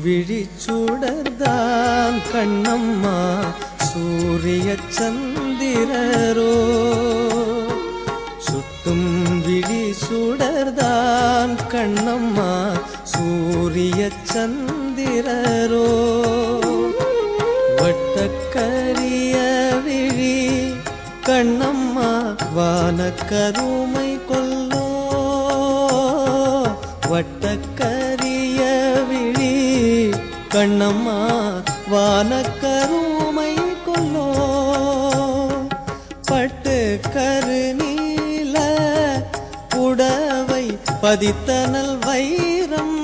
விழிச்சுடர்தான் கண்ணம்மா சூரிய சந்திரரோ சுட்டும் விழி சுடர்தான் கண்ணம்மா சூரிய சந்திரரோ வட்டக்கரிய விழி கண்ணம்மா வானக்கருமை கொல்லோ வட்டக்கரிய விழி கண்ணம்மா வானக்கருமை கொல்லோ பட்டு கருநீல புடவை பதித்தனல் வைரம்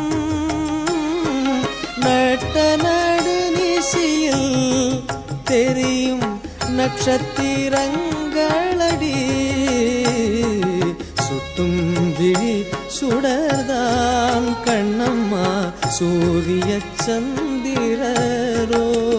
நட்ட நடுநிசியில் தெரியும் நட்சத்திரங்களடி சுட்டும் விழி சுடர்தான் கண்ணம்மா சூரிய சந்திரரோ